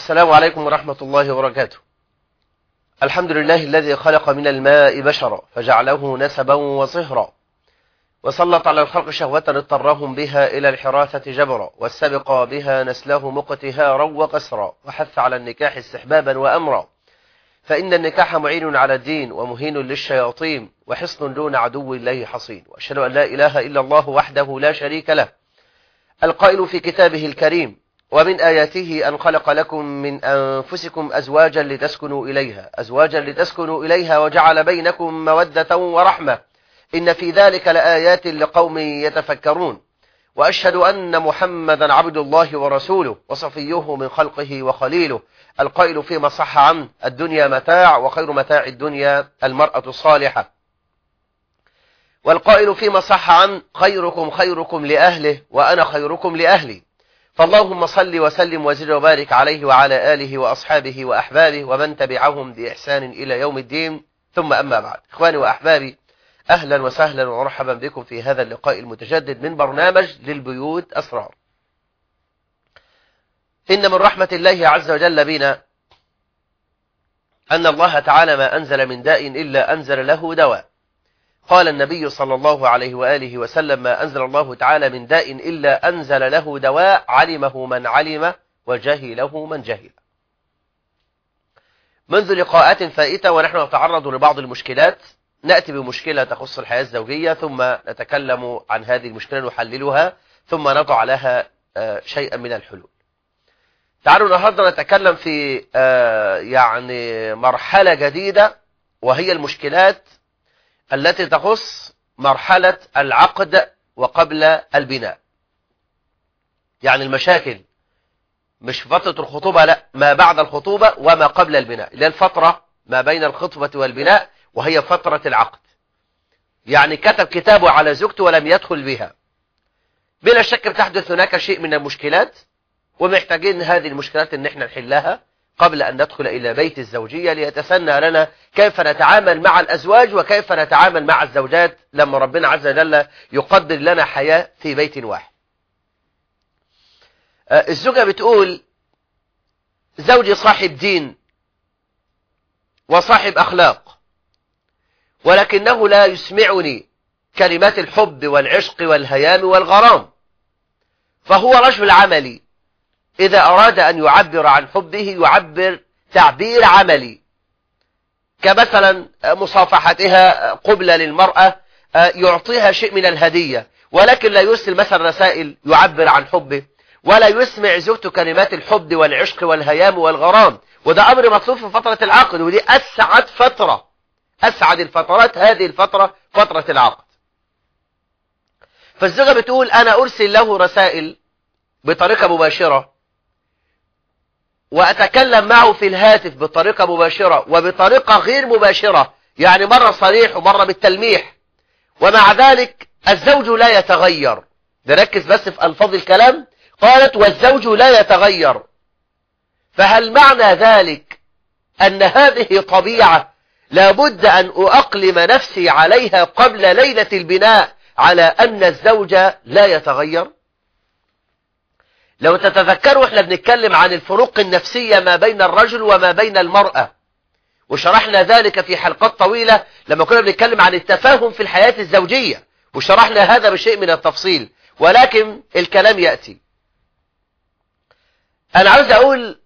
السلام عليكم ورحمة الله وبركاته الحمد لله الذي خلق من الماء بشرا فجعله نسبا وصهرا وسلط على الخلق شهوة اضطرهم بها إلى الحراثة جبرا والسبق بها نسله مقتهارا وقسرا وحث على النكاح استحبابا وأمرا فإن النكاح معين على الدين ومهين للشياطين وحصن دون عدو الله حصين وأشهد أن لا إله إلا الله وحده لا شريك له القائل في كتابه الكريم ومن آياته أن خلق لكم من أنفسكم أزواجا لتسكنوا إليها أزواجا لتسكنوا إليها وجعل بينكم مودة ورحمة إن في ذلك لآيات لقوم يتفكرون وأشهد أن محمدا عبد الله ورسوله وصفيه من خلقه وخليله القائل فيما صح عنه الدنيا متاع وخير متاع الدنيا المرأة الصالحة والقائل فيما صح عنه خيركم خيركم لأهله وأنا خيركم لأهلي فاللهم صل وسلم وزد وبارك عليه وعلى آله وأصحابه وأحبابه ومن تبعهم بإحسان إلى يوم الدين ثم أما بعد إخواني وأحبابي أهلا وسهلا ومرحبا بكم في هذا اللقاء المتجدد من برنامج للبيوت أسرار إن من رحمة الله عز وجل بنا أن الله تعالى ما أنزل من داء إلا أنزل له دواء قال النبي صلى الله عليه وآله وسلم ما أنزل الله تعالى من داء إلا أنزل له دواء علمه من علم وجهله من جهل منذ لقاءات فائتة ونحن نتعرض لبعض المشكلات نأتي بمشكلة تخص الحياة الزوجية ثم نتكلم عن هذه المشكلة نحللها ثم نضع لها شيئا من الحلول تعالوا النهارده نتكلم في يعني مرحلة جديدة وهي المشكلات التي تخص مرحلة العقد وقبل البناء يعني المشاكل مش فترة الخطوبة لا ما بعد الخطوبة وما قبل البناء اللي الفترة ما بين الخطبة والبناء وهي فترة العقد يعني كتب كتابه على زوجته ولم يدخل بها بلا شك بتحدث هناك شيء من المشكلات ومحتاجين هذه المشكلات ان احنا نحلها قبل ان ندخل الى بيت الزوجية ليتسنى لنا كيف نتعامل مع الازواج وكيف نتعامل مع الزوجات لما ربنا عز وجل يقدر لنا حياة في بيت واحد الزوجة بتقول زوجي صاحب دين وصاحب اخلاق ولكنه لا يسمعني كلمات الحب والعشق والهيام والغرام فهو رجل عملي إذا أراد أن يعبر عن حبه يعبر تعبير عملي كمثلا مصافحتها قبلة للمرأة يعطيها شيء من الهدية ولكن لا يرسل مثلا رسائل يعبر عن حبه ولا يسمع زوجته كلمات الحب والعشق والهيام والغرام وده أمر مطلوب في فترة العقد ودي أسعد فترة أسعد الفترات هذه الفترة فترة العقد فالزوجة بتقول أنا أرسل له رسائل بطريقة مباشرة وأتكلم معه في الهاتف بطريقة مباشرة وبطريقة غير مباشرة يعني مرة صريح ومرة بالتلميح ومع ذلك الزوج لا يتغير نركز بس في ألفاظ الكلام قالت والزوج لا يتغير فهل معنى ذلك أن هذه طبيعة لابد أن أؤقلم نفسي عليها قبل ليلة البناء على أن الزوج لا يتغير لو تتذكروا احنا بنتكلم عن الفروق النفسية ما بين الرجل وما بين المرأة وشرحنا ذلك في حلقات طويلة لما كنا بنتكلم عن التفاهم في الحياة الزوجية وشرحنا هذا بشيء من التفصيل ولكن الكلام يأتي أنا عاوز أقول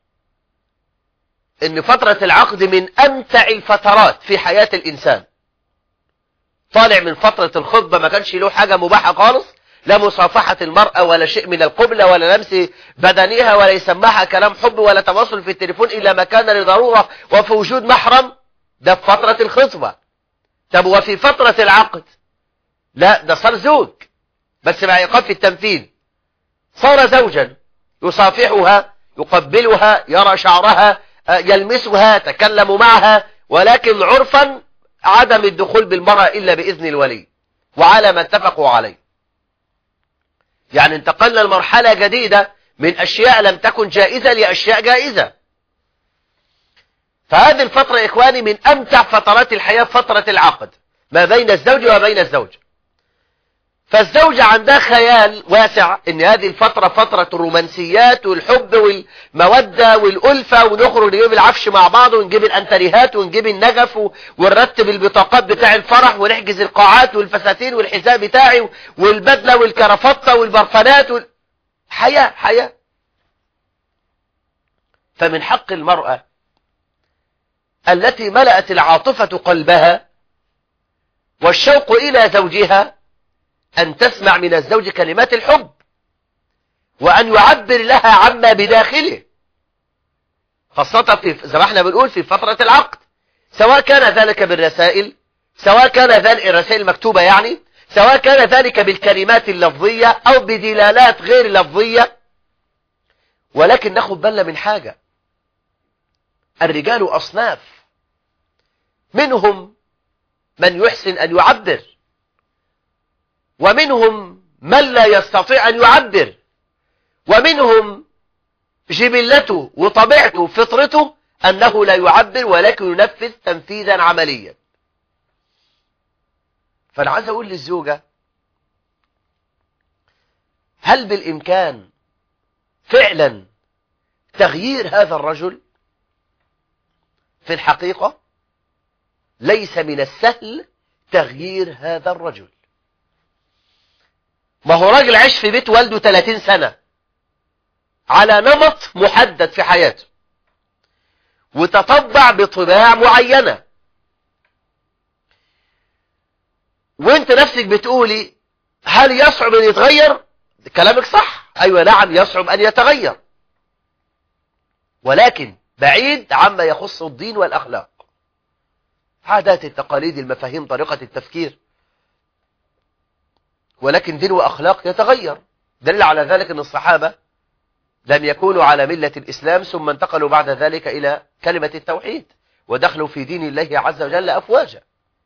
ان فترة العقد من امتع الفترات في حياة الانسان طالع من فترة الخطبة ما كانش له حاجة مباحة خالص لا مصافحة المرأة ولا شيء من القبلة ولا لمس بدنها ولا يسمعها كلام حب ولا تواصل في التليفون إلا ما كان لضرورة وفي وجود محرم ده في فترة الخطبة طب وفي فترة العقد لا ده صار زوج بس مع إيقاف التنفيذ صار زوجا يصافحها يقبلها يرى شعرها يلمسها تكلم معها ولكن عرفا عدم الدخول بالمرأة إلا بإذن الولي وعلى ما اتفقوا عليه يعني انتقلنا لمرحلة جديدة من أشياء لم تكن جائزة لأشياء جائزة فهذه الفترة يا إخواني من أمتع فترات الحياة فترة العقد ما بين الزوج وبين الزوج فالزوجة عندها خيال واسع ان هذه الفترة فترة الرومانسيات والحب والمودة والألفة ونخرج نجيب العفش مع بعض ونجيب الانتريهات ونجيب النجف ونرتب البطاقات بتاع الفرح ونحجز القاعات والفساتين والحذاء بتاعي والبدلة والكرافتة والبرفانات وال... حياة حياة فمن حق المرأة التي ملأت العاطفة قلبها والشوق إلى زوجها أن تسمع من الزوج كلمات الحب وأن يعبر لها عما بداخله خاصة في زي ما احنا بنقول في فترة العقد سواء كان ذلك بالرسائل سواء كان ذلك الرسائل المكتوبة يعني سواء كان ذلك بالكلمات اللفظية أو بدلالات غير لفظية ولكن ناخد بالنا من حاجة الرجال أصناف منهم من يحسن أن يعبر ومنهم من لا يستطيع أن يعبر ومنهم جبلته وطبيعته فطرته أنه لا يعبر ولكن ينفذ تنفيذا عمليا فأنا عايز أقول للزوجة هل بالإمكان فعلا تغيير هذا الرجل في الحقيقة ليس من السهل تغيير هذا الرجل ما هو راجل عاش في بيت والده 30 سنة على نمط محدد في حياته وتطبع بطباع معينة وانت نفسك بتقولي هل يصعب ان يتغير كلامك صح ايوه نعم يصعب ان يتغير ولكن بعيد عما يخص الدين والاخلاق عادات التقاليد المفاهيم طريقة التفكير ولكن دين وأخلاق يتغير دل على ذلك أن الصحابة لم يكونوا على ملة الإسلام ثم انتقلوا بعد ذلك إلى كلمة التوحيد ودخلوا في دين الله عز وجل أفواجا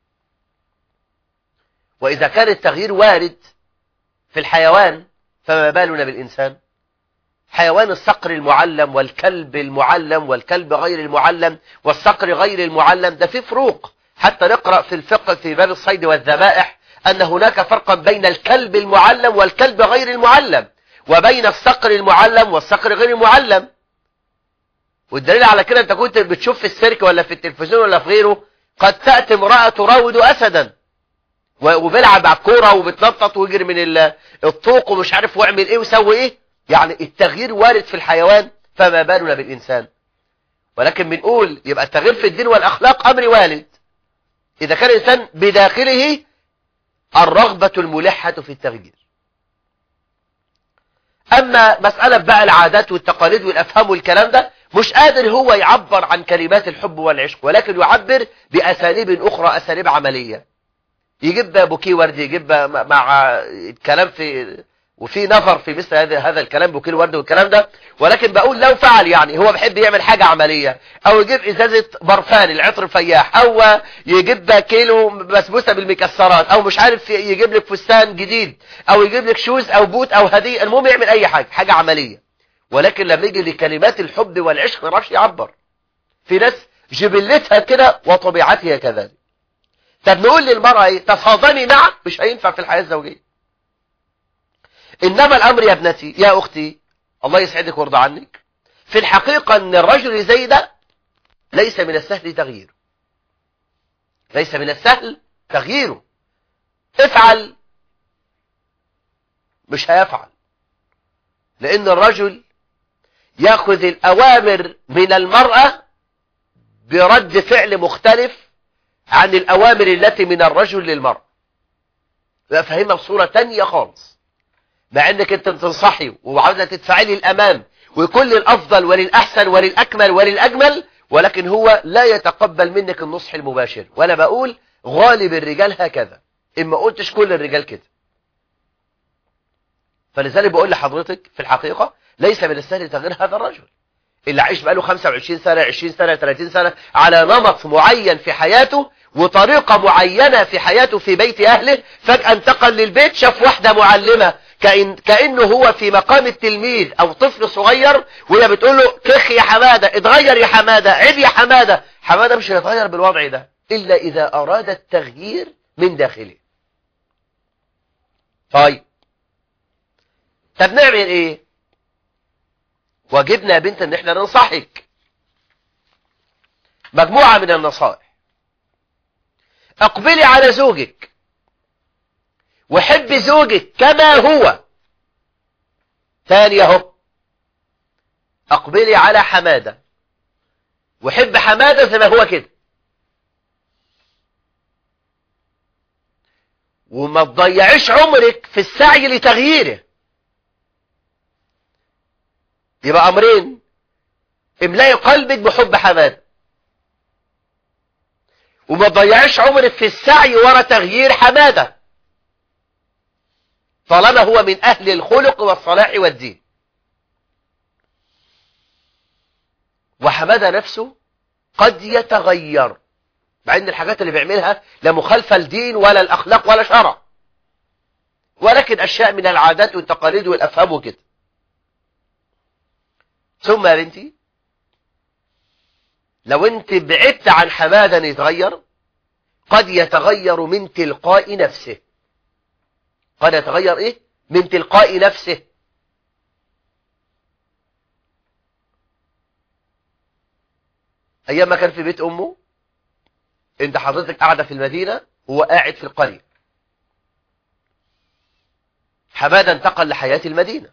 وإذا كان التغيير وارد في الحيوان فما بالنا بالإنسان حيوان الصقر المعلم والكلب المعلم والكلب غير المعلم والصقر غير المعلم ده في فروق حتى نقرأ في الفقه في باب الصيد والذبائح أن هناك فرقا بين الكلب المعلم والكلب غير المعلم وبين الصقر المعلم والصقر غير المعلم والدليل على كده انت كنت بتشوف في السيرك ولا في التلفزيون ولا في غيره قد تأتي امرأة تراود أسدا وبيلعب على الكوره وبتنطط ويجري من الطوق ومش عارف واعمل ايه وسوي ايه يعني التغيير وارد في الحيوان فما بالنا بالإنسان ولكن بنقول يبقى التغيير في الدين والأخلاق أمر والد إذا كان الإنسان بداخله الرغبة الملحة في التغيير أما مسألة بقى العادات والتقاليد والأفهام والكلام ده مش قادر هو يعبر عن كلمات الحب والعشق ولكن يعبر بأساليب أخرى أساليب عملية يجيب بوكي ورد يجيب مع الكلام في وفي نفر في مثل هذا هذا الكلام بوكيل ورد والكلام ده ولكن بقول لو فعل يعني هو بيحب يعمل حاجة عملية او يجيب ازازة برفان العطر الفياح او يجيب كيلو بسبوسة بالمكسرات او مش عارف يجيب لك فستان جديد او يجيب لك شوز او بوت او هدية المهم يعمل اي حاجة حاجة عملية ولكن لما يجي لكلمات الحب والعشق ما يعرفش يعبر في ناس جبلتها كده وطبيعتها كذلك طب نقول للمرأة ايه تصادمي معه مش هينفع في الحياة الزوجية إنما الأمر يا ابنتي يا أختي الله يسعدك ويرضى عنك في الحقيقة أن الرجل زي ده ليس من السهل تغييره ليس من السهل تغييره افعل مش هيفعل لأن الرجل يأخذ الأوامر من المرأة برد فعل مختلف عن الأوامر التي من الرجل للمرأة فهمها بصورة تانية خالص مع انك انت تنصحي وعاوزة تدفعي الامام ويكون للافضل وللاحسن وللاكمل وللاجمل ولكن هو لا يتقبل منك النصح المباشر وانا بقول غالب الرجال هكذا اما قلتش كل الرجال كده فلذلك بقول لحضرتك في الحقيقة ليس من السهل تغيير هذا الرجل اللي عايش بقاله 25 سنة 20 سنة 30 سنة على نمط معين في حياته وطريقة معينة في حياته في بيت أهله فجأة انتقل للبيت شاف واحدة معلمة كأن كأنه هو في مقام التلميذ أو طفل صغير وهي بتقول له كخ يا حمادة اتغير يا حمادة عيب يا حمادة حمادة مش هيتغير بالوضع ده إلا إذا أراد التغيير من داخله طيب طب نعمل ايه واجبنا يا بنت ان احنا ننصحك مجموعة من النصائح اقبلي على زوجك وحب زوجك كما هو ثاني اهو اقبلي على حمادة وحب حمادة زي ما هو كده وما تضيعيش عمرك في السعي لتغييره يبقى امرين املأي قلبك بحب حمادة وما تضيعيش عمرك في السعي ورا تغيير حمادة طالما هو من اهل الخلق والصلاح والدين وحمادة نفسه قد يتغير مع ان الحاجات اللي بيعملها لا مخالفة لدين ولا الاخلاق ولا شرع ولكن اشياء من العادات والتقاليد والافهام وكده ثم يا بنتي لو انت بعدت عن حمادا يتغير قد يتغير من تلقاء نفسه قد يتغير ايه من تلقاء نفسه ايام ما كان في بيت امه انت حضرتك قاعدة في المدينة هو قاعد في القرية حمادة انتقل لحياة المدينة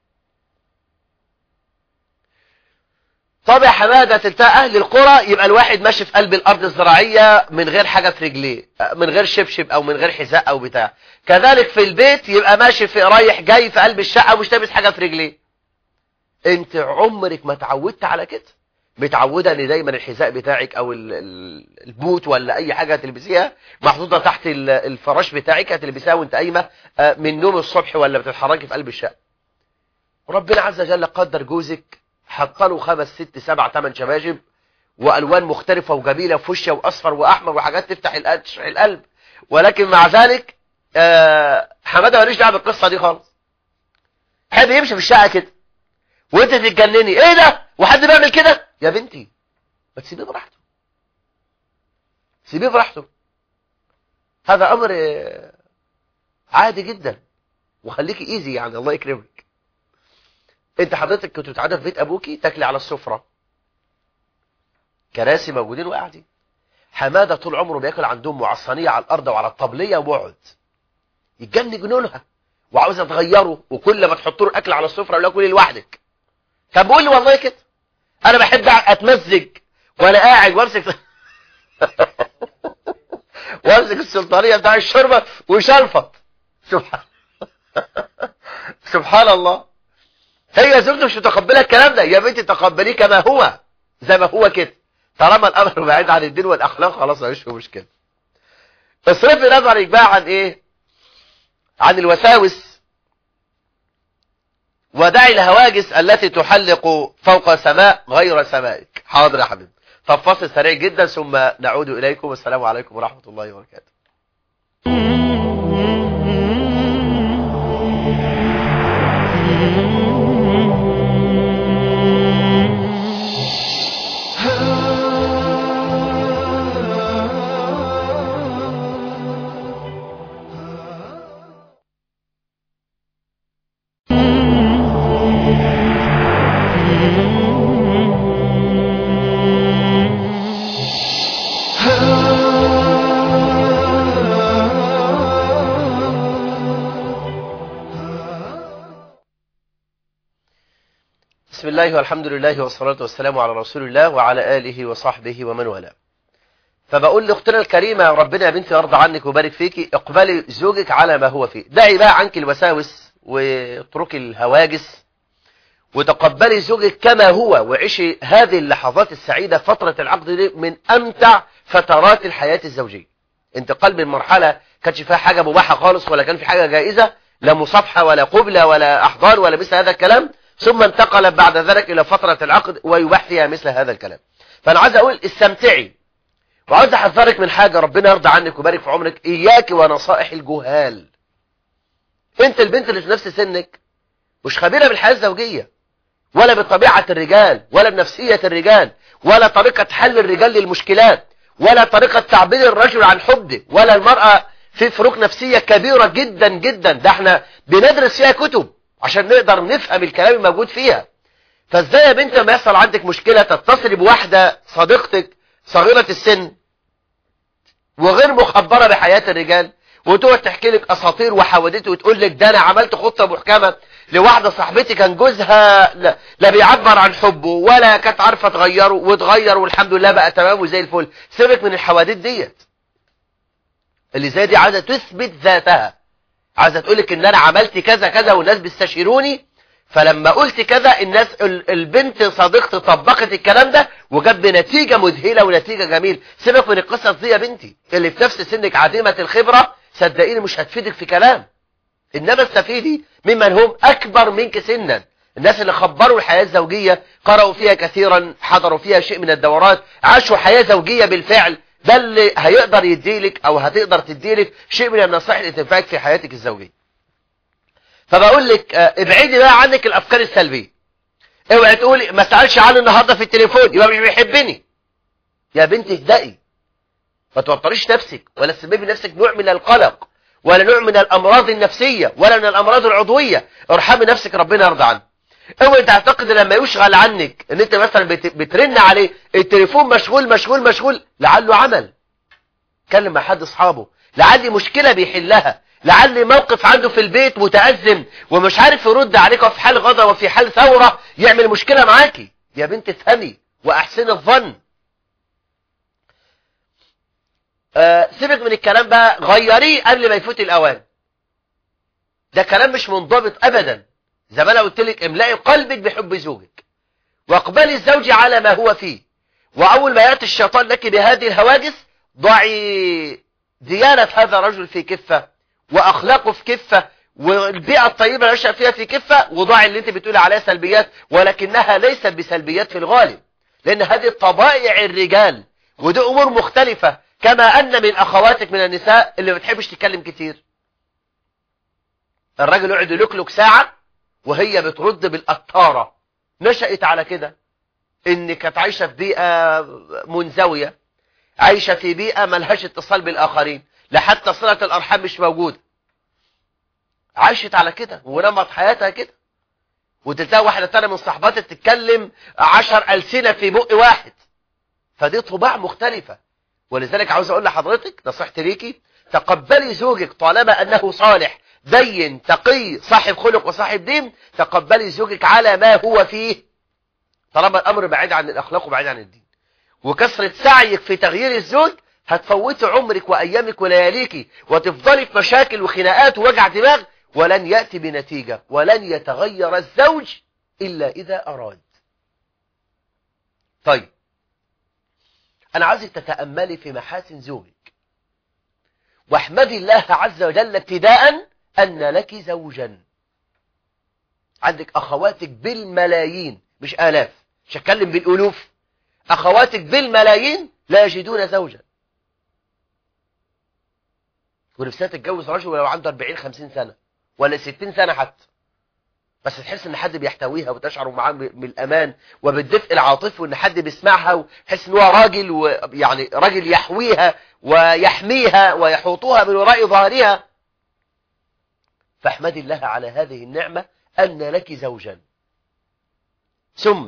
طبع حمادة تلتقى أهل القرى يبقى الواحد ماشي في قلب الأرض الزراعية من غير حاجة في رجليه من غير شبشب أو من غير حذاء أو بتاع كذلك في البيت يبقى ماشي في رايح جاي في قلب الشقة ومش لابس حاجة في رجليه انت عمرك ما تعودت على كده متعودة ان دايما الحذاء بتاعك او البوت ولا اي حاجة تلبسيها محطوطة تحت الفراش بتاعك هتلبسها وانت قايمة من نوم الصبح ولا بتتحركي في قلب الشقة ربنا عز وجل قدر جوزك حط له خمس ست سبع ثمان شباشب والوان مختلفة وجميلة فشة واصفر واحمر وحاجات تفتح القلب ولكن مع ذلك حماده ماليش دعوه بالقصه دي خالص حد يمشي في الشقه كده وانت تتجنني ايه ده وحد بيعمل كده يا بنتي ما تسيبيه براحته سيبيه براحته هذا امر عادي جدا وخليكي ايزي يعني الله يكرمك انت حضرتك كنت بتقعدي في بيت ابوكي تاكلي على السفره كراسي موجودين وقاعدين حماده طول عمره بياكل عندهم معصنيه على الارض وعلى الطبليه وبعد يتجن جنونها وعاوزه تغيره وكل ما تحط له اكل على السفره يقول لك كلي لوحدك طب بقول لي والله كده انا بحب اتمزج وانا قاعد وامسك وامسك السلطانيه بتاع الشوربه وشلفط سبحان سبحان الله هي زوجته مش متقبله الكلام ده يا بنتي تقبليه كما هو زي ما هو كده طالما الامر بعيد عن الدين والاخلاق خلاص مفيش فيه مشكله اصرفي نظرك بقى عن ايه عن الوساوس ودعي الهواجس التي تحلق فوق سماء غير سمائك حاضر يا حبيبي طب فاصل سريع جدا ثم نعود اليكم والسلام عليكم ورحمه الله وبركاته بسم الله والحمد لله والصلاة والسلام على رسول الله وعلى آله وصحبه ومن والاه فبقول لاختنا الكريمة ربنا يا بنتي يرضى عنك ويبارك فيكي اقبلي زوجك على ما هو فيه دعي بقى عنك الوساوس واتركي الهواجس وتقبلي زوجك كما هو وعيشي هذه اللحظات السعيدة فترة العقد دي من أمتع فترات الحياة الزوجية انتقال من مرحلة كانش فيها حاجة مباحة خالص ولا كان في حاجة جائزة لا مصافحة ولا قبلة ولا أحضان ولا مثل هذا الكلام ثم انتقل بعد ذلك إلى فترة العقد ويباح فيها مثل هذا الكلام فأنا عايز أقول استمتعي وعايز أحذرك من حاجة ربنا يرضى عنك ويبارك في عمرك إياك ونصائح الجهال أنت البنت اللي في نفس سنك مش خبيرة بالحياة الزوجية ولا بطبيعة الرجال ولا بنفسية الرجال ولا طريقة حل الرجال للمشكلات ولا طريقة تعبير الرجل عن حبه ولا المرأة في فروق نفسية كبيرة جدا جدا ده احنا بندرس فيها كتب عشان نقدر نفهم الكلام الموجود فيها فازاي يا بنت لما يحصل عندك مشكلة تتصل بواحدة صديقتك صغيرة السن وغير مخبرة بحياة الرجال وتقعد تحكي لك اساطير وحوادث وتقول لك ده انا عملت خطه محكمه لواحده صاحبتي كان جوزها لا, لا بيعبر عن حبه ولا كانت عارفه تغيره وتغير والحمد لله بقى تمام وزي الفل سيبك من الحوادث ديت اللي زي دي عايزه تثبت ذاتها عايزه تقول لك ان انا عملت كذا كذا والناس بيستشيروني فلما قلت كذا الناس البنت صديقتي طبقت الكلام ده وجاب بنتيجه مذهله ونتيجه جميل سيبك من القصص دي يا بنتي اللي في نفس سنك عديمه الخبره صدقيني مش هتفيدك في كلام انما استفيدي ممن هم اكبر منك سنا الناس اللي خبروا الحياة الزوجية قرأوا فيها كثيرا حضروا فيها شيء من الدورات عاشوا حياة زوجية بالفعل ده اللي هيقدر يديلك او هتقدر تديلك شيء من النصائح اللي تنفعك في حياتك الزوجية فبقول لك ابعدي بقى عنك الافكار السلبية اوعي تقولي ما سألش عنه النهاردة في التليفون يبقى مش بيحبني يا بنتي اهدئي ما توتريش نفسك ولا تسببي نفسك نوع من القلق ولا نوع من الامراض النفسية ولا من الامراض العضوية ارحمي نفسك ربنا يرضى عنك اوعي تعتقد لما يشغل عنك ان انت مثلا بترن عليه التليفون مشغول مشغول مشغول لعله عمل كلم مع حد اصحابه لعلي مشكلة بيحلها لعل موقف عنده في البيت متأزم ومش عارف يرد عليك وفي حال غضب وفي حال ثورة يعمل مشكلة معاكي يا بنت افهمي واحسن الظن آه سيبك من الكلام بقى غيريه قبل ما يفوت الاوان ده كلام مش منضبط ابدا زي ما انا قلت لك املئي قلبك بحب زوجك واقبلي الزوج على ما هو فيه واول ما ياتي الشيطان لك بهذه الهواجس ضعي ديانة هذا الرجل في كفة واخلاقه في كفة والبيئة الطيبة اللي يشأ فيها في كفة وضعي اللي انت بتقولي عليها سلبيات ولكنها ليست بسلبيات في الغالب لان هذه طبائع الرجال ودي امور مختلفة كما ان من اخواتك من النساء اللي ما بتحبش تتكلم كتير الراجل يقعد يلكلك ساعة وهي بترد بالقطارة نشأت على كده ان كانت عايشة في بيئة منزوية عايشة في بيئة ملهاش اتصال بالآخرين لحتى صلة الأرحام مش موجودة عاشت على كده ونمت حياتها كده وتلتقى واحدة تانية من صحباتها تتكلم عشر ألسنة في بق واحد فدي طباع مختلفة ولذلك عاوز أقول لحضرتك نصيحتي ليكي تقبلي زوجك طالما أنه صالح دين تقي صاحب خلق وصاحب دين تقبلي زوجك على ما هو فيه طالما الأمر بعيد عن الأخلاق وبعيد عن الدين وكثرة سعيك في تغيير الزوج هتفوتي عمرك وأيامك ولياليك وتفضلي في مشاكل وخناقات ووجع دماغ ولن يأتي بنتيجة ولن يتغير الزوج إلا إذا أراد طيب أنا عايزك تتأملي في محاسن زوجك واحمدي الله عز وجل ابتداء أن لك زوجا عندك أخواتك بالملايين مش آلاف مش هتكلم بالألوف أخواتك بالملايين لا يجدون زوجا ونفسها تتجوز رجل ولو عنده 40 50 سنة ولا 60 سنة حتى بس تحس ان حد بيحتويها وتشعر معاه بالامان وبالدفء العاطفي وان حد بيسمعها وتحس ان هو راجل ويعني راجل يحويها ويحميها ويحوطها من وراء ظهرها فاحمدي الله على هذه النعمة أن لك زوجا ثم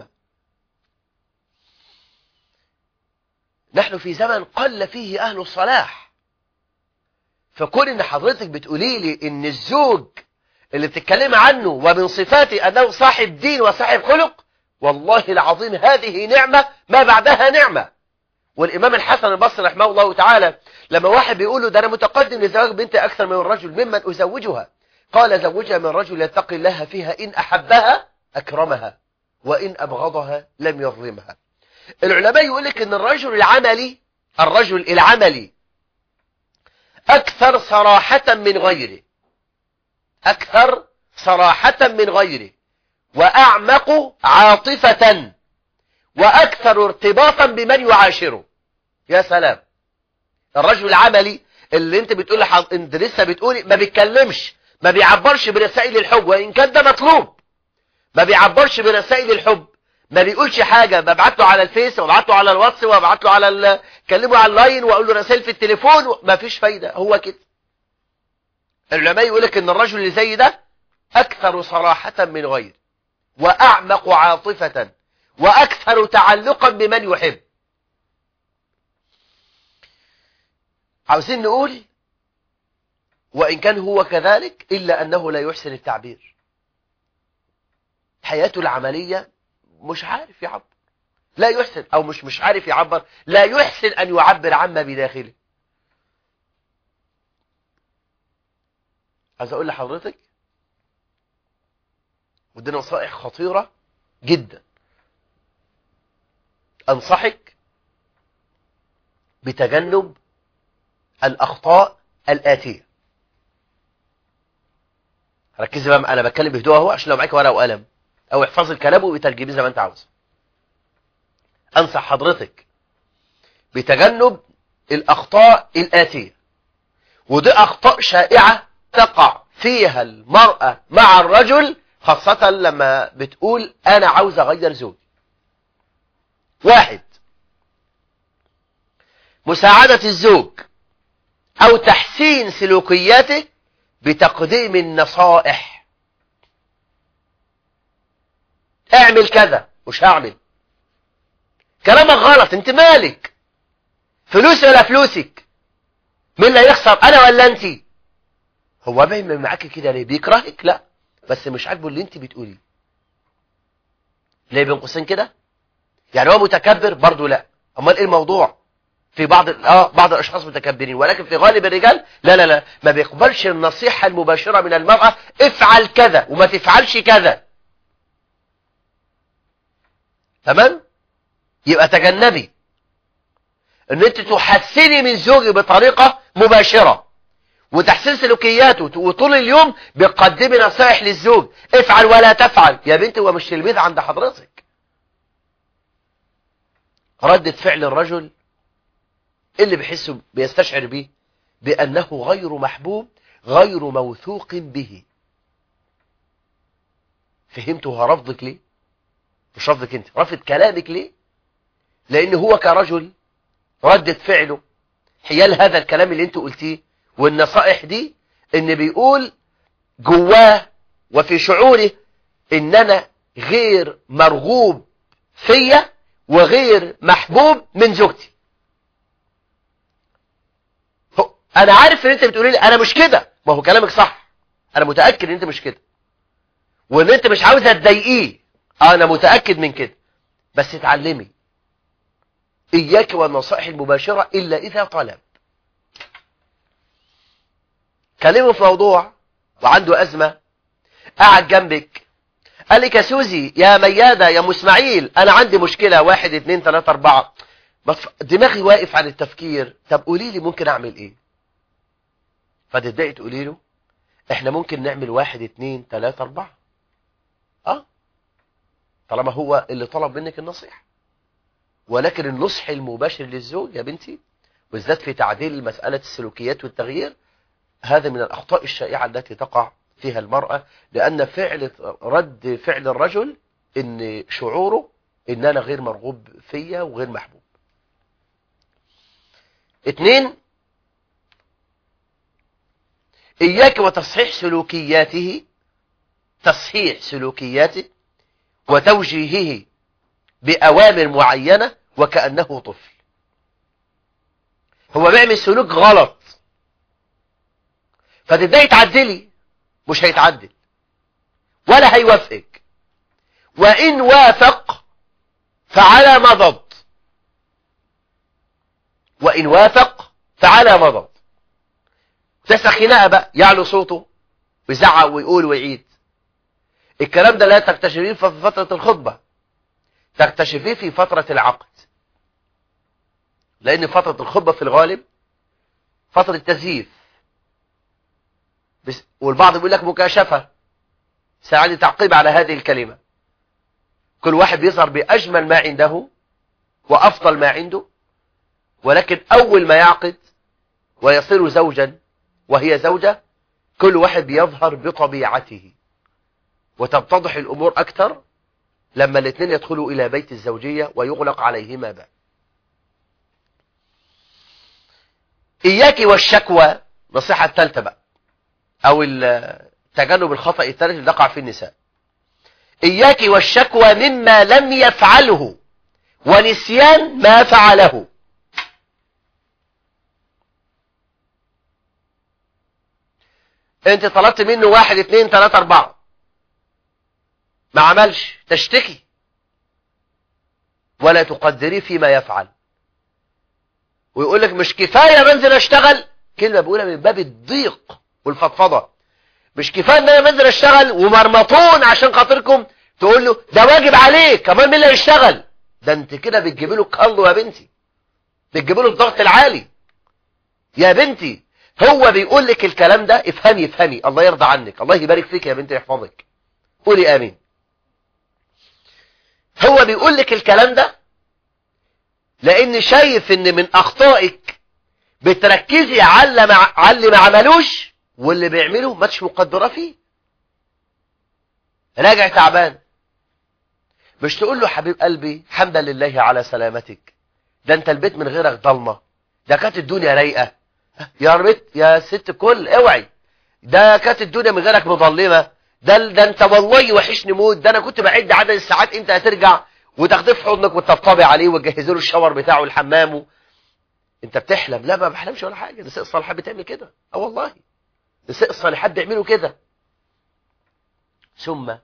نحن في زمن قل فيه أهل الصلاح فكون ان حضرتك بتقولي لي ان الزوج اللي بتتكلم عنه ومن صفاته انه صاحب دين وصاحب خلق والله العظيم هذه نعمة ما بعدها نعمة والامام الحسن البصري رحمه الله تعالى لما واحد بيقول له ده انا متقدم لزواج بنتي اكثر من الرجل ممن ازوجها قال زوجها من رجل يتقي الله فيها ان احبها اكرمها وان ابغضها لم يظلمها العلماء يقول لك ان الرجل العملي الرجل العملي أكثر صراحة من غيره أكثر صراحة من غيره وأعمق عاطفة وأكثر ارتباطا بمن يعاشره يا سلام الرجل العملي اللي انت بتقول لحظ... انت لسه بتقولي ما بيتكلمش ما بيعبرش برسائل الحب وإن كان ده مطلوب ما بيعبرش برسائل الحب ما بيقولش حاجة ببعت له على الفيس وببعت له على الواتس وببعت له على ال... كلمه على اللاين واقول له رسائل في التليفون ما فيش فايدة هو كده العلماء يقول لك ان الرجل اللي زي ده اكثر صراحة من غيره واعمق عاطفة واكثر تعلقا بمن يحب عاوزين نقول وإن كان هو كذلك إلا أنه لا يحسن التعبير حياته العملية مش عارف يعبر لا يحسن أو مش مش عارف يعبر لا يحسن أن يعبر عما بداخله عايز أقول لحضرتك ودي نصائح خطيرة جدا أنصحك بتجنب الأخطاء الآتية ركزي بقى انا بتكلم بهدوء اهو عشان لو معاك ورقه وقلم او احفظ الكلام وترجميه زي ما انت عاوز انصح حضرتك بتجنب الاخطاء الاتيه ودي اخطاء شائعه تقع فيها المراه مع الرجل خاصه لما بتقول انا عاوز اغير زوجي واحد مساعده الزوج او تحسين سلوكياته بتقديم النصائح اعمل كذا مش هعمل كلامك غلط انت مالك فلوسي ولا فلوسك مين اللي هيخسر انا ولا انت هو بيعمل معاك كده ليه بيكرهك لا بس مش عاجبه اللي انت بتقوليه ليه بين قوسين كده يعني هو متكبر برضه لا امال ايه الموضوع في بعض اه بعض الاشخاص متكبرين ولكن في غالب الرجال لا لا لا ما بيقبلش النصيحة المباشرة من المرأة افعل كذا وما تفعلش كذا تمام يبقى تجنبي ان انت تحسني من زوجي بطريقة مباشرة وتحسين سلوكياته وطول اليوم بتقدمي نصائح للزوج افعل ولا تفعل يا بنتي هو مش تلميذ عند حضرتك ردة فعل الرجل اللي بيحس بيستشعر به بأنه غير محبوب غير موثوق به فهمتوا رفضك ليه مش رفضك انت رفض كلامك ليه لان هو كرجل ردة فعله حيال هذا الكلام اللي انت قلتيه والنصائح دي ان بيقول جواه وفي شعوره ان انا غير مرغوب فيا وغير محبوب من زوجتي انا عارف ان انت بتقولي لي انا مش كده ما هو كلامك صح انا متاكد ان انت مش كده وان انت مش عاوزه تضايقيه انا متاكد من كده بس اتعلمي اياك والنصائح المباشره الا اذا طلب كلمه في موضوع وعنده ازمه قاعد جنبك قال لك يا سوزي يا ميادة يا مسماعيل انا عندي مشكلة واحد اتنين تلاتة اربعة دماغي واقف عن التفكير طب قولي لي ممكن اعمل ايه فتبدأي تقولي له احنا ممكن نعمل واحد اتنين تلاتة اربعة اه طالما هو اللي طلب منك النصيحة ولكن النصح المباشر للزوج يا بنتي بالذات في تعديل مسألة السلوكيات والتغيير هذا من الأخطاء الشائعة التي تقع فيها المرأة لأن فعل رد فعل الرجل إن شعوره إن أنا غير مرغوب فيا وغير محبوب اتنين إياك وتصحيح سلوكياته تصحيح سلوكياته وتوجيهه بأوامر معينة وكأنه طفل هو بيعمل سلوك غلط فتبدأي تعدلي مش هيتعدل ولا هيوافقك وإن وافق فعلى مضض وإن وافق فعلى مضض تحصل خناقه بقى يعلو صوته ويزعق ويقول ويعيد الكلام ده لا تكتشفيه في فترة الخطبة تكتشفيه في فترة العقد لأن فترة الخطبة في الغالب فترة تزييف بس والبعض بيقول لك مكاشفة سأعني تعقيب على هذه الكلمة كل واحد بيظهر بأجمل ما عنده وأفضل ما عنده ولكن أول ما يعقد ويصير زوجا وهي زوجة كل واحد بيظهر بطبيعته وتتضح الأمور أكثر لما الاثنين يدخلوا إلى بيت الزوجية ويغلق عليهما باب إياك والشكوى نصيحة الثالثة بقى او تجنب الخطأ الثالث اللي تقع فيه النساء إياك والشكوى مما لم يفعله ونسيان ما فعله انت طلبت منه واحد اثنين ثلاثة اربعة ما عملش تشتكي ولا تقدري فيما يفعل ويقول لك مش كفاية بنزل اشتغل كلمة بقولها من باب الضيق والفضفضة مش كفاية ان انا بنزل اشتغل ومرمطون عشان خاطركم تقول له ده واجب عليك كمان مين اللي يشتغل ده انت كده بتجيب له كله يا بنتي بتجيب له الضغط العالي يا بنتي هو بيقول لك الكلام ده افهمي افهمي الله يرضى عنك الله يبارك فيك يا بنتي يحفظك قولي امين هو بيقول لك الكلام ده لان شايف ان من اخطائك بتركزي على على اللي ما عملوش واللي بيعمله ما تش مقدره فيه راجع تعبان مش تقول له حبيب قلبي حمدا لله على سلامتك ده انت البيت من غيرك ضلمه ده كانت الدنيا رايقه يا ربيت يا ست كل اوعي ده كانت الدنيا من غيرك مظلمه ده ده انت والله وحشني موت ده انا كنت بعد عدد الساعات انت هترجع وتاخديه في حضنك وتطبطبي عليه وتجهزي له الشاور بتاعه والحمام انت بتحلم لا ما بحلمش ولا حاجه نساء الصالحات بتعمل كده اه والله نساء الصالحات بيعملوا كده ثم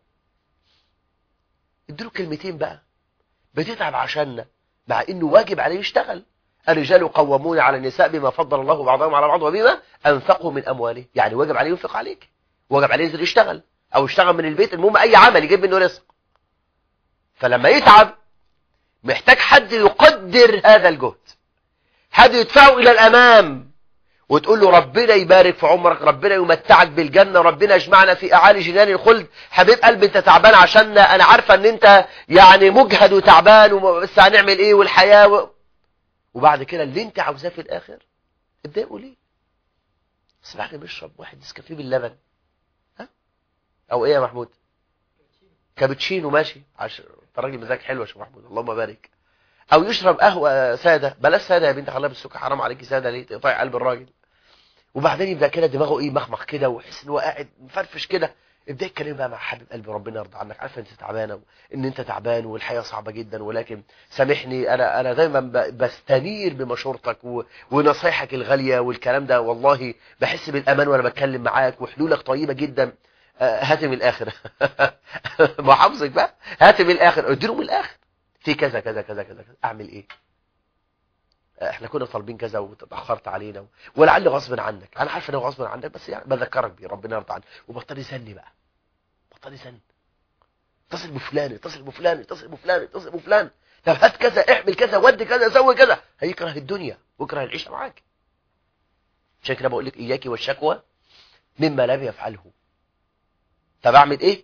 اديله كلمتين بقى بتتعب عشاننا مع انه واجب عليه يشتغل الرجال قوامون على النساء بما فضل الله بعضهم على بعض وبما انفقوا من امواله يعني واجب عليه ينفق عليك واجب عليه ينزل يشتغل او يشتغل من البيت المهم اي عمل يجيب منه رزق فلما يتعب محتاج حد يقدر هذا الجهد حد يدفعه الى الامام وتقول له ربنا يبارك في عمرك ربنا يمتعك بالجنة ربنا يجمعنا في أعالي جنان الخلد حبيب قلبي انت تعبان عشان أنا عارفة ان انت يعني مجهد وتعبان بس هنعمل ايه والحياة و... وبعد كده اللي انت عاوزاه في الآخر اتضايقوا ليه بس بعد بيشرب واحد نسكافيه باللبن ها او ايه يا محمود كابتشينو ماشي عشان انت راجل مزاج حلو يا شيخ محمود اللهم بارك او يشرب قهوه ساده بلاش ساده يا بنت خليها بالسكر حرام عليكي ساده ليه تقطعي قلب الراجل وبعدين يبدا كده دماغه ايه مخمخ كده ويحس ان هو قاعد مفرفش كده ابدا يتكلم بقى مع حبيب قلبي ربنا يرضى عنك عارفه انت تعبانه ان انت تعبان والحياه صعبه جدا ولكن سامحني انا انا دايما بستنير بمشورتك و... ونصايحك الغاليه والكلام ده والله بحس بالامان وانا بتكلم معاك وحلولك طيبه جدا هات من الاخر محافظك بقى هات من الاخر اديله من الاخر في كذا كذا كذا كذا اعمل ايه احنا كنا طالبين كذا وتاخرت علينا ولعل غصب عنك انا عارف انه غصب عنك بس يعني بذكرك بيه ربنا يرضى عنك وبطل يسني بقى بطل يسني اتصل بفلان اتصل بفلان اتصل بفلان اتصل بفلان طب هات كذا اعمل كذا ودي كذا سوي كذا هيكره الدنيا ويكره العيشه معاك عشان كده بقول لك اياك والشكوى مما لم يفعله طب اعمل ايه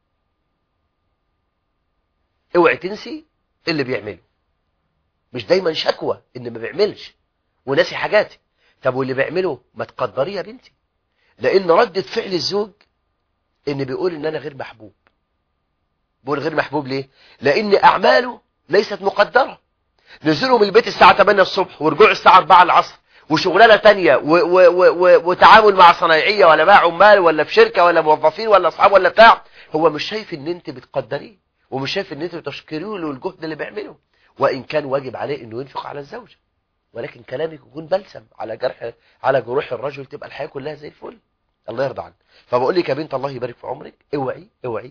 اوعي تنسي اللي بيعمله مش دايما شكوى ان ما بيعملش وناسي حاجات طب واللي بيعمله ما تقدريه يا بنتي لان ردة فعل الزوج ان بيقول ان انا غير محبوب بيقول غير محبوب ليه لان اعماله ليست مقدرة نزلوا من البيت الساعة 8 الصبح ورجوع الساعة 4 العصر وشغلانة تانية و و و وتعامل مع صنايعية ولا مع عمال ولا في شركة ولا موظفين ولا اصحاب ولا بتاع هو مش شايف ان انت بتقدريه ومش شايف ان انت بتشكريه له الجهد اللي بيعمله وإن كان واجب عليه أنه ينفق على الزوجة ولكن كلامك يكون بلسم على جرح على جروح الرجل تبقى الحياة كلها زي الفل الله يرضى عنك فبقول لك يا بنت الله يبارك في عمرك اوعي اوعي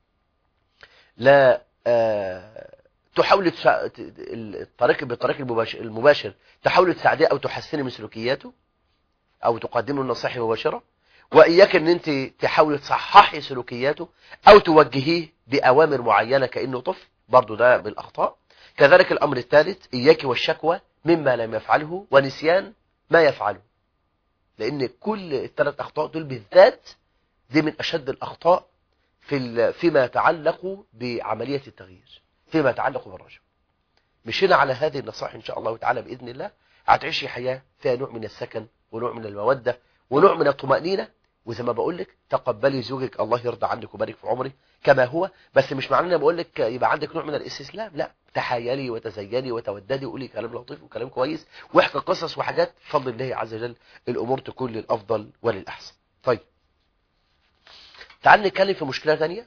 لا آه تحاول تسا... الطريق بالطريق المباشر, المباشر تحاول تساعديه او تحسني من سلوكياته او تقدم له النصائح مباشره واياك ان انت تحاول تصححي سلوكياته او توجهيه باوامر معينه كانه طفل برضه ده بالاخطاء كذلك الأمر الثالث إياك والشكوى مما لم يفعله ونسيان ما يفعله لأن كل الثلاث أخطاء دول بالذات دي من أشد الأخطاء في فيما يتعلق بعملية التغيير فيما يتعلق بالرجل مشينا على هذه النصائح إن شاء الله تعالى بإذن الله هتعيشي حياة فيها نوع من السكن ونوع من المودة ونوع من الطمأنينة وزي ما بقول لك تقبلي زوجك الله يرضى عنك وبارك في عمرك كما هو بس مش معنى ان بقول لك يبقى عندك نوع من الاستسلام لا تحايلي وتزيني وتوددي وقولي كلام لطيف وكلام كويس واحكي قصص وحاجات بفضل الله عز وجل الامور تكون للافضل وللاحسن طيب تعال نتكلم في مشكلة تانية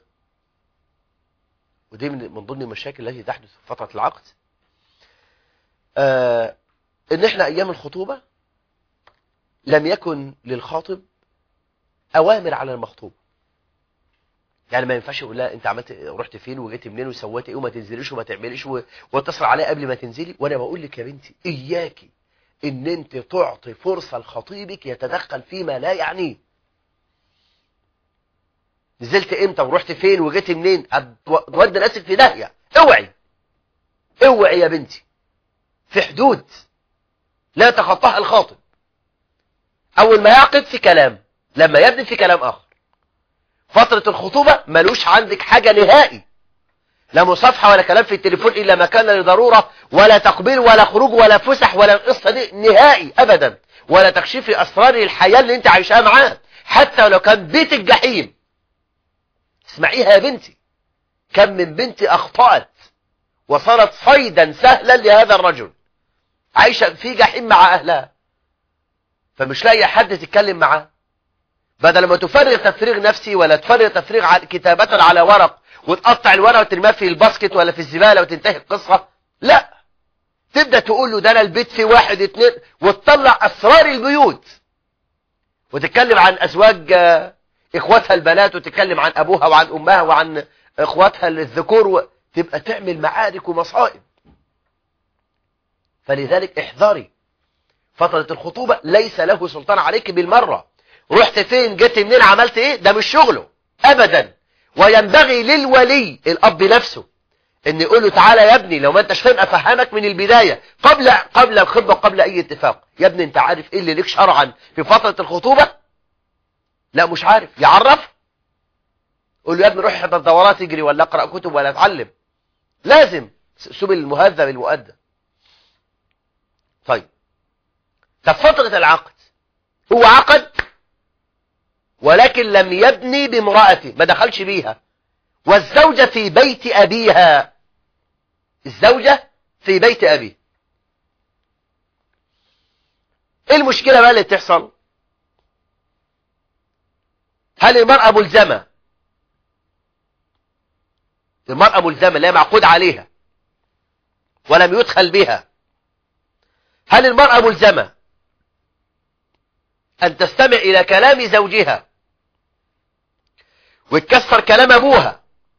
ودي من من ضمن المشاكل التي تحدث في فترة العقد آه ان احنا ايام الخطوبة لم يكن للخاطب اوامر على المخطوب يعني ما ينفعش يقول لها انت عملت رحت فين وجيت منين وسويت ايه وما تنزليش وما تعمليش و- واتصل عليها قبل ما تنزلي وانا بقول لك يا بنتي اياكي ان انت تعطي فرصة لخطيبك يتدخل فيما لا يعنيه نزلت امتى ورحت فين وجيت منين هتودي نفسك في داهيه اوعي اوعي يا بنتي في حدود لا تخطاها الخاطب اول ما يعقد في كلام لما يبدأ في كلام اخر فترة الخطوبة ملوش عندك حاجة نهائي لا مصافحة ولا كلام في التليفون إلا ما كان لضرورة ولا تقبيل ولا خروج ولا فسح ولا القصة دي نهائي أبدا ولا تكشيف أسرار الحياة اللي انت عايشاها معاه حتى لو كان بيت الجحيم اسمعيها يا بنتي كم من بنت أخطأت وصارت صيدا سهلا لهذا الرجل عايشة في جحيم مع أهلها فمش لاقي حد تتكلم معاه بدل ما تفرغ تفريغ نفسي ولا تفرغ تفريغ ع- كتابة على ورق وتقطع الورق وترميه في الباسكت ولا في الزبالة وتنتهي القصة لا تبدأ تقول له ده انا البيت في واحد اتنين وتطلع اسرار البيوت وتتكلم عن ازواج آه، اخواتها البنات وتتكلم عن ابوها وعن امها وعن اخواتها الذكور وتبقى تعمل معارك ومصائب فلذلك احذري فترة الخطوبة ليس له سلطان عليك بالمرة رحت فين جيت منين عملت ايه ده مش شغله ابدا وينبغي للولي الاب نفسه ان يقول له تعالى يا ابني لو ما انتش فاهم افهمك من البداية قبل قبل الخطبة قبل اي اتفاق يا ابني انت عارف ايه اللي ليك شرعا في فترة الخطوبة لا مش عارف يعرف قول له يا ابني روح احضر دورات اجري ولا اقرا كتب ولا اتعلم لازم سبل المهذب المؤدب طيب طب فترة العقد هو عقد ولكن لم يبني بامرأته ما دخلش بيها والزوجة في بيت أبيها الزوجة في بيت أبيه ايه المشكلة بقى اللي بتحصل هل المرأة ملزمة المرأة ملزمة لا معقود عليها ولم يدخل بها هل المرأة ملزمة أن تستمع إلى كلام زوجها وتكسر كلام أبوها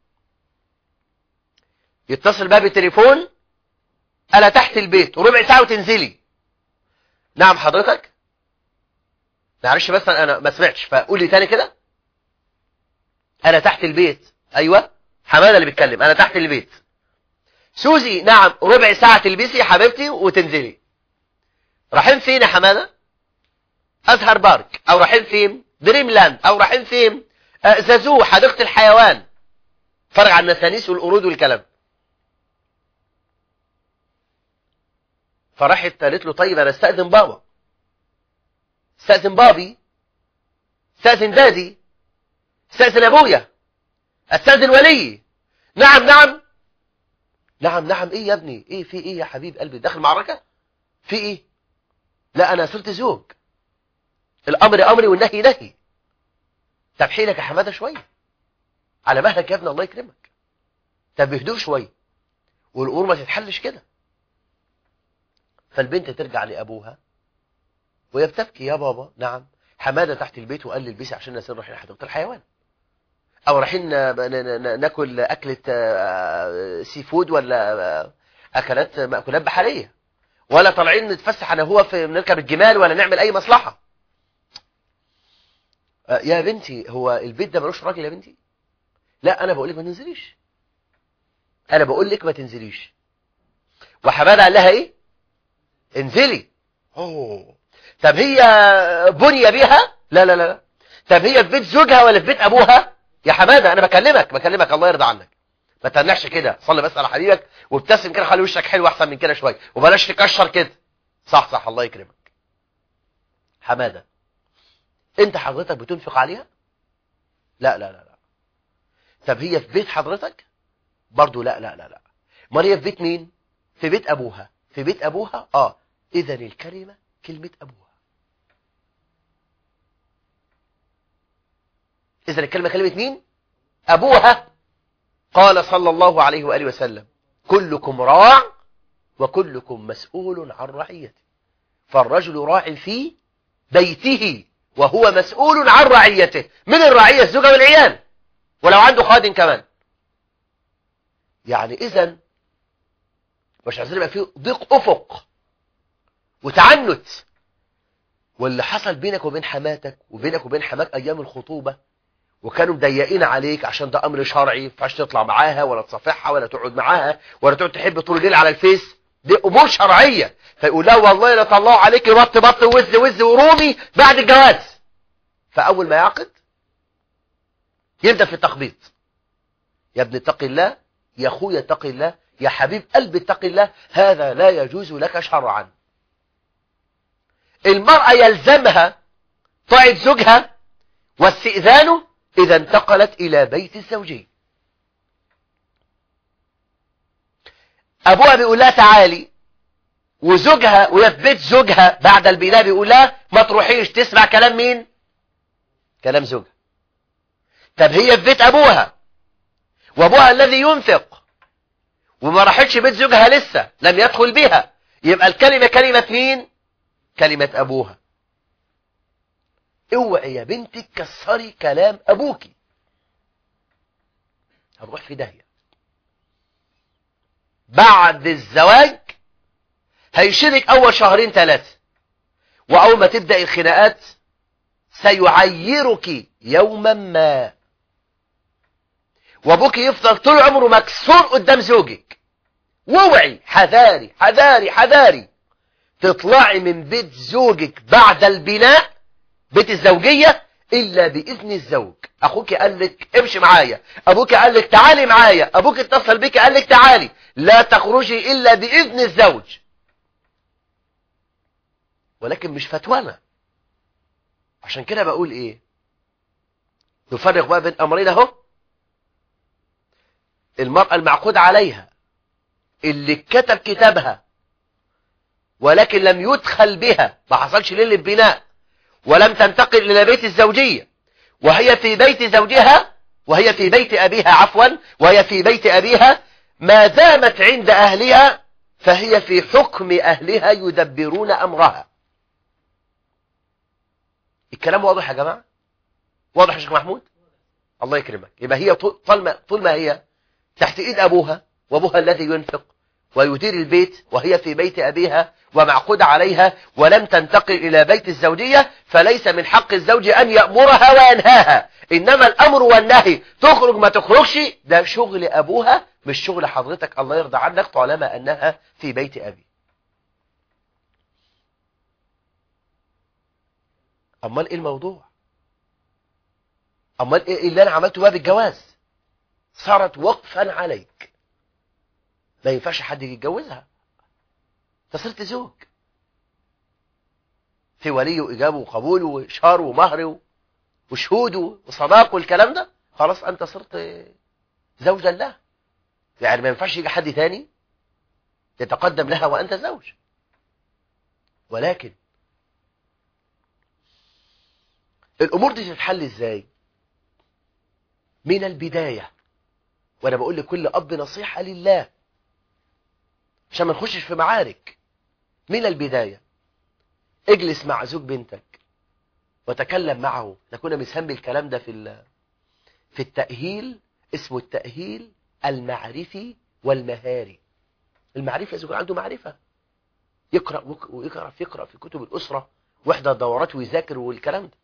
يتصل بها بالتليفون أنا تحت البيت وربع ساعة وتنزلي نعم حضرتك معلش بس أنا ما سمعتش فقول لي تاني كده أنا تحت البيت أيوة حمادة اللي بيتكلم أنا تحت البيت سوزي نعم ربع ساعة تلبسي يا حبيبتي وتنزلي رايحين فين يا حمادة أزهر بارك أو رايحين فين دريم لاند أو رايحين فين آه، زازو حديقة الحيوان فرع عن النسانيس والقرود والكلام فراحت قالت له طيب انا استأذن بابا استأذن بابي استأذن دادي استأذن ابويا استأذن ولي نعم نعم نعم نعم ايه يا ابني ايه في ايه يا حبيب قلبي داخل معركة في ايه لا انا صرت زوج الامر امري والنهي نهي طب حيلك يا حماده شويه على مهلك يا ابني الله يكرمك طب بهدوء شويه والامور ما تتحلش كده فالبنت ترجع لابوها وهي بتبكي يا بابا نعم حماده تحت البيت وقال لي البسي عشان نسير رايحين حديقه الحيوان او رايحين ن- ن- ن- ناكل اكله آه، سي فود ولا آه، اكلات مأكولات بحريه ولا طالعين نتفسح انا هو في نركب الجمال ولا نعمل اي مصلحه آه، يا بنتي هو البيت ده ملوش راجل يا بنتي لا انا بقول لك ما تنزليش انا بقول لك ما تنزليش وحماده قال لها ايه انزلي اوه طب هي بني بيها لا لا لا طب هي في بيت زوجها ولا في بيت ابوها يا حماده انا بكلمك بكلمك الله يرضى عنك ما تنحش كده صلي بس على حبيبك وابتسم كده خلي وشك حلو احسن من كده شويه وبلاش تكشر كده صح صح الله يكرمك حماده انت حضرتك بتنفق عليها لا لا لا لا طب هي في بيت حضرتك برضو لا لا لا لا امال هي في بيت مين في بيت ابوها في بيت ابوها اه اذا الكلمه كلمه ابوها إذا الكلمة كلمة مين أبوها قال صلى الله عليه وآله وسلم كلكم راع وكلكم مسؤول عن رعيته فالرجل راع في بيته وهو مسؤول عن رعيته من الرعية الزوجة والعيال ولو عنده خادم كمان يعني إذا مش عايزين يبقى فيه ضيق أفق وتعنت واللي حصل بينك وبين حماتك وبينك وبين حماك أيام الخطوبة وكانوا مضيقين عليك عشان ده أمر شرعي ما ينفعش تطلع معاها ولا تصافحها ولا تقعد معاها ولا تقعد تحب طول الليل على الفيس دي أمور شرعية فيقول لها والله لا طلعوا عليك بط بط وز وز ورومي بعد الجواز فأول ما يعقد يبدأ في التخبيط يا ابن اتق الله يا اخويا اتق الله يا حبيب قلبي اتق الله هذا لا يجوز لك شرعا المرأة يلزمها طاعة زوجها واستئذانه إذا انتقلت إلى بيت الزوجين أبوها بيقول لها تعالي وزوجها وهي في بيت زوجها بعد البناء بيقول لها ما تروحيش تسمع كلام مين كلام زوجها طب هي في بيت أبوها وأبوها الذي ينفق وما راحتش بيت زوجها لسه لم يدخل بها يبقى الكلمة كلمة مين كلمة أبوها اوعي يا بنتي كسري كلام أبوكي هنروح في داهية بعد الزواج هيشرك أول شهرين ثلاثة وأول ما تبدأ الخناقات سيعيرك يوما ما وابوك يفضل طول عمره مكسور قدام زوجك واوعي حذاري حذاري حذاري تطلعي من بيت زوجك بعد البناء بيت الزوجية إلا بإذن الزوج أخوك قال لك امشي معايا أبوك قال لك تعالي معايا أبوك اتصل بك قال لك تعالي لا تخرجي إلا بإذن الزوج ولكن مش فتوانا عشان كده بقول إيه نفرق بقى بين أمرين أهو المرأة المعقود عليها اللي كتب كتابها ولكن لم يدخل بها ما حصلش ليلة بناء ولم تنتقل إلى بيت الزوجية وهي في بيت زوجها وهي في بيت أبيها عفوا وهي في بيت أبيها ما دامت عند أهلها فهي في حكم أهلها يدبرون أمرها الكلام واضح يا جماعة واضح يا شيخ محمود الله يكرمك يبقى هي طول ما, طول ما هي تحت إيد أبوها وأبوها الذي ينفق ويدير البيت وهي في بيت أبيها ومعقود عليها ولم تنتقل إلى بيت الزوجية فليس من حق الزوج أن يأمرها وينهاها إنما الأمر والنهي تخرج ما تخرجش ده شغل أبوها مش شغل حضرتك الله يرضى عنك طالما أنها في بيت أبي أمال إيه الموضوع أمال إيه اللي أنا عملته باب الجواز صارت وقفا عليك ما ينفعش حد يتجوزها انت صرت زوج في ولي وإجابة وقبول وشهر ومهر وشهود وصداق والكلام ده خلاص أنت صرت زوجا له يعني ما ينفعش يجي حد تاني يتقدم لها وأنت زوج ولكن الأمور دي تتحل إزاي من البداية وأنا بقول لكل أب نصيحة لله عشان ما نخشش في معارك من البداية اجلس مع زوج بنتك وتكلم معه نكون مسمي الكلام ده في في التأهيل اسمه التأهيل المعرفي والمهاري المعرفي لازم يكون عنده معرفة يقرأ ويقرأ يقرأ في كتب الأسرة ويحضر دورات ويذاكر والكلام ده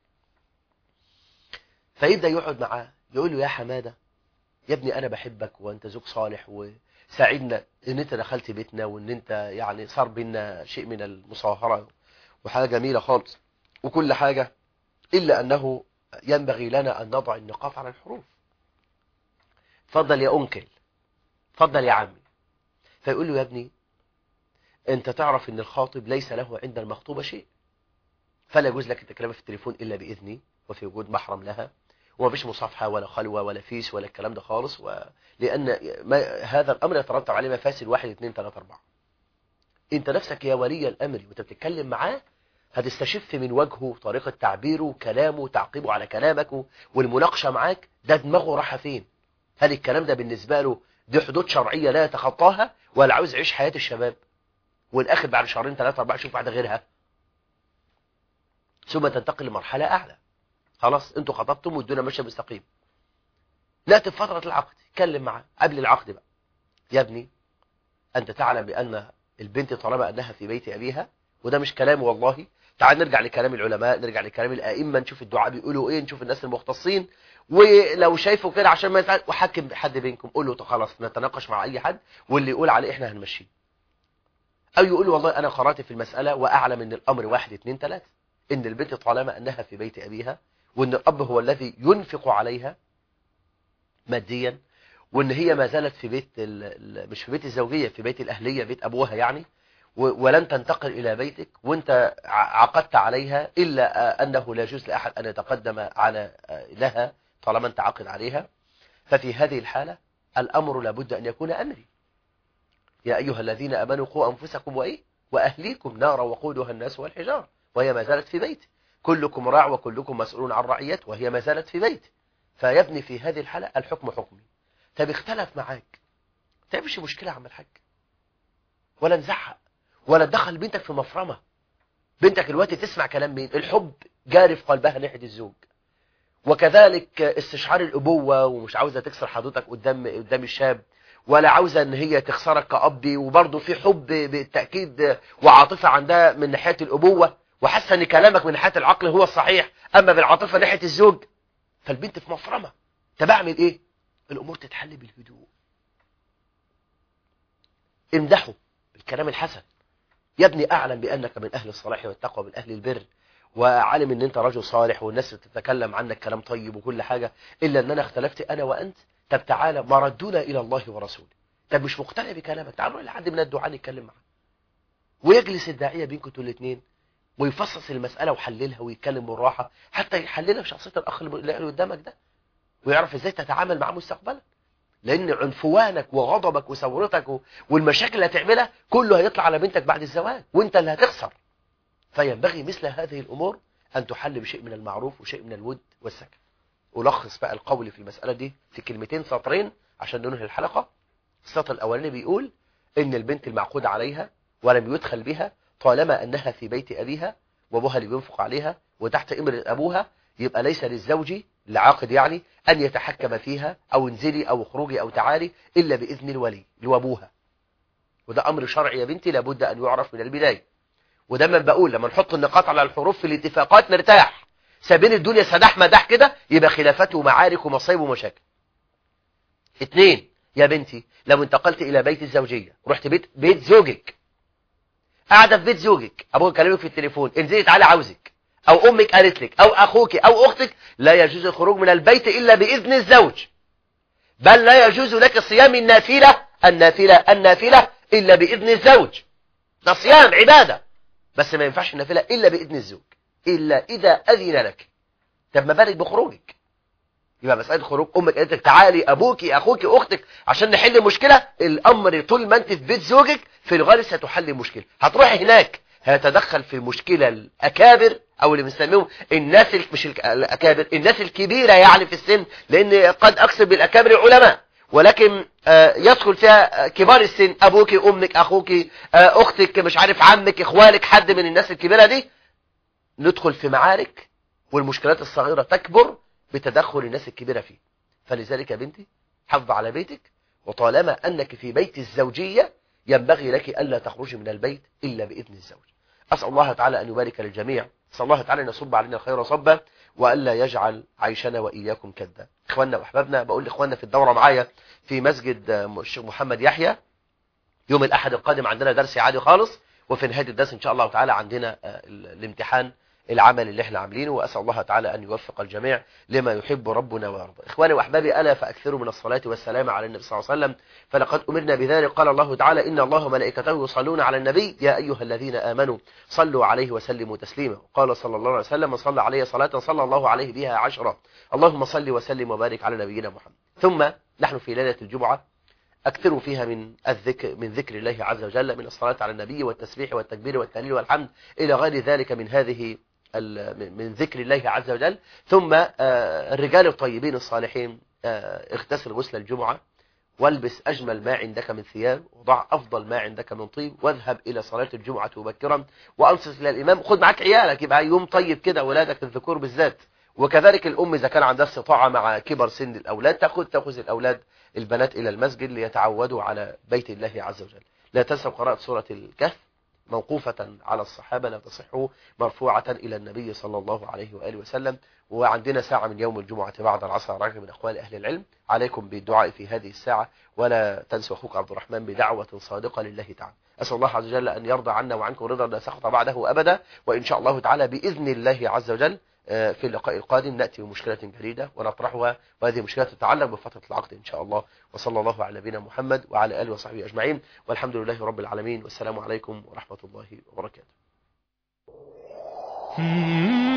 فيبدأ يقعد معاه يقول له يا حمادة يا ابني أنا بحبك وأنت زوج صالح وساعدنا ان انت دخلت بيتنا وان انت يعني صار بينا شيء من المصاهرة وحاجة جميلة خالص وكل حاجة إلا أنه ينبغي لنا أن نضع النقاط على الحروف فضل يا أنكل فضل يا عمي فيقول له يا ابني أنت تعرف أن الخاطب ليس له عند المخطوبة شيء فلا يجوز لك التكلم في التليفون إلا بإذني وفي وجود محرم لها وما فيش مصافحة ولا خلوة ولا فيس ولا الكلام ده خالص و... لأن ما... هذا الأمر يترتب عليه مفاسد واحد اثنين ثلاثة أربعة أنت نفسك يا ولي الأمر وأنت بتتكلم معاه هتستشف من وجهه طريقة تعبيره كلامه تعقيبه على كلامك والمناقشة معاك ده دماغه راح فين هل الكلام ده بالنسبة له دي حدود شرعية لا يتخطاها ولا عاوز يعيش حياة الشباب والاخر بعد شهرين ثلاثة أربعة يشوف بعد غيرها ثم تنتقل لمرحلة أعلى خلاص انتوا خطبتم والدنيا ماشيه مستقيم نأتي في فترة العقد اتكلم معاه قبل العقد بقى يا ابني أنت تعلم بأن البنت طالما أنها في بيت أبيها وده مش كلام والله تعال نرجع لكلام العلماء نرجع لكلام الأئمة نشوف الدعاء بيقولوا إيه نشوف الناس المختصين ولو شايفه كده عشان ما يتعاد وحكم حد بينكم قول له خلاص نتناقش مع أي حد واللي يقول عليه إحنا هنمشيه أو يقول والله أنا قرأت في المسألة وأعلم أن الأمر واحد اتنين تلاتة إن البنت طالما أنها في بيت أبيها وأن الأب هو الذي ينفق عليها ماديا وأن هي ما زالت في بيت مش في بيت الزوجية في بيت الأهلية بيت أبوها يعني ولن تنتقل إلى بيتك وانت عقدت عليها إلا أنه لا يجوز لأحد أن يتقدم على لها طالما انت عقد عليها ففي هذه الحالة الأمر لابد أن يكون أمري يا أيها الذين أمنوا قوا أنفسكم وإيه وأهليكم نارا وقودها الناس والحجار وهي ما زالت في بيت كلكم راع وكلكم مسؤول عن رعيته وهي ما زالت في بيت فيبني في هذه الحالة الحكم حكمي طب اختلف معاك تعملش مشكلة يا عم الحاج ولا نزعق ولا تدخل بنتك في مفرمة بنتك دلوقتي تسمع كلام مين الحب جاري في قلبها ناحية الزوج وكذلك استشعار الأبوة ومش عاوزة تكسر حدودك قدام قدام الشاب ولا عاوزة ان هي تخسرك كأب وبرضه في حب بالتأكيد وعاطفة عندها من ناحية الأبوة وحاسة ان كلامك من ناحية العقل هو الصحيح اما بالعاطفة ناحية الزوج فالبنت في مفرمة طب اعمل ايه الامور تتحل بالهدوء امدحه بالكلام الحسن يا ابني اعلم بانك من اهل الصلاح والتقوى من اهل البر وعالم ان انت رجل صالح والناس تتكلم عنك كلام طيب وكل حاجة الا ان انا اختلفت انا وانت طب تعالى مردنا الى الله ورسوله طب مش مقتنع بكلامك تعالوا لحد من الدعاء نتكلم معاه ويجلس الداعية بينكم انتوا الاثنين ويفصص المسألة ويحللها ويتكلم بالراحة حتى يحللها في شخصية الأخ اللي قدامك ده ويعرف ازاي تتعامل معاه مستقبلا لأن عنفوانك وغضبك وثورتك والمشاكل اللي هتعملها كله هيطلع على بنتك بعد الزواج وانت اللي هتخسر فينبغي مثل هذه الأمور أن تحل بشيء من المعروف وشيء من الود والسكن ألخص بقى القول في المسألة دي في كلمتين سطرين عشان ننهي الحلقة السطر الأولاني بيقول إن البنت المعقود عليها ولم يدخل بها طالما أنها في بيت أبيها وأبوها اللي بينفق عليها وتحت إمر أبوها يبقى ليس للزوج العاقد يعني أن يتحكم فيها أو انزلي أو اخرجي أو تعالي إلا بإذن الولي اللي هو أبوها وده أمر شرعي يا بنتي لابد أن يعرف من البداية وده من بقول لما نحط النقاط على الحروف في الاتفاقات نرتاح سابين الدنيا سداح مداح كده يبقى خلافات ومعارك ومصايب ومشاكل اتنين يا بنتي لو انتقلت إلى بيت الزوجية رحت بيت بيت زوجك قاعدة في بيت زوجك أبوك كلمك في التليفون انزلي تعالى عاوزك أو أمك قالت لك أو أخوك أو أختك لا يجوز الخروج من البيت إلا بإذن الزوج بل لا يجوز لك صيام النافلة النافلة النافلة إلا بإذن الزوج ده صيام عبادة بس ما ينفعش النافلة إلا بإذن الزوج إلا إذا أذن لك طب ما بالك بخروجك يبقى مسألة خروج أمك قالت لك تعالي أبوك أخوك أختك عشان نحل مشكلة الأمر طول ما أنت في بيت زوجك في الغالب ستحل المشكلة هتروح هناك هيتدخل في المشكلة الأكابر أو اللي بنسميهم الناس مش الأكابر الناس الكبيرة يعني في السن لأن قد أقصد بالأكابر العلماء ولكن يدخل فيها كبار السن أبوك أمك أخوك أختك مش عارف عمك إخوالك حد من الناس الكبيرة دي ندخل في معارك والمشكلات الصغيرة تكبر بتدخل الناس الكبيرة فيه فلذلك يا بنتي حافظ على بيتك وطالما أنك في بيت الزوجية ينبغي لك ألا تخرجي من البيت إلا بإذن الزوج أسأل الله تعالى أن يبارك للجميع أسأل الله تعالى أن يصب علينا الخير صبا وألا يجعل عيشنا وإياكم كدا إخواننا وأحبابنا بقول لإخواننا في الدورة معايا في مسجد الشيخ محمد يحيى يوم الأحد القادم عندنا درس عادي خالص وفي نهاية الدرس إن شاء الله تعالى عندنا الامتحان العمل اللي احنا عاملينه وأسأل الله تعالى أن يوفق الجميع لما يحب ربنا ويرضى إخواني وأحبابي ألا فأكثروا من الصلاة والسلام على النبي صلى الله عليه وسلم فلقد أمرنا بذلك قال الله تعالى إن الله وملائكته يصلون على النبي يا أيها الذين آمنوا صلوا عليه وسلموا تسليما قال صلى الله عليه وسلم من صلى عليه صلاة صلى الله عليه بها عشرة اللهم صل وسلم وبارك على نبينا محمد ثم نحن في ليلة الجمعة أكثروا فيها من الذكر من ذكر الله عز وجل من الصلاة على النبي والتسبيح والتكبير والتهليل والحمد إلى غير ذلك من هذه من ذكر الله عز وجل ثم الرجال الطيبين الصالحين اغتسل غسل الجمعة والبس أجمل ما عندك من ثياب وضع أفضل ما عندك من طيب واذهب إلى صلاة الجمعة مبكرا وأنصت إلى الإمام خد معك عيالك يبقى يوم طيب كده أولادك الذكور بالذات وكذلك الأم إذا كان عندها استطاعة مع كبر سن الأولاد تأخذ تأخذ الأولاد البنات إلى المسجد ليتعودوا على بيت الله عز وجل لا تنسوا قراءة سورة الكهف موقوفة على الصحابة لا تصح مرفوعة إلى النبي صلى الله عليه وآله وسلم وعندنا ساعة من يوم الجمعة بعد العصر راجع من أقوال أهل العلم عليكم بالدعاء في هذه الساعة ولا تنسوا أخوك عبد الرحمن بدعوة صادقة لله تعالى أسأل الله عز وجل أن يرضى عنا وعنكم رضا لا سخط بعده أبدا وإن شاء الله تعالى بإذن الله عز وجل في اللقاء القادم نأتي بمشكلة جديدة ونطرحها وهذه مشكلة تتعلق بفترة العقد إن شاء الله وصلى الله على نبينا محمد وعلى آله وصحبه أجمعين والحمد لله رب العالمين والسلام عليكم ورحمة الله وبركاته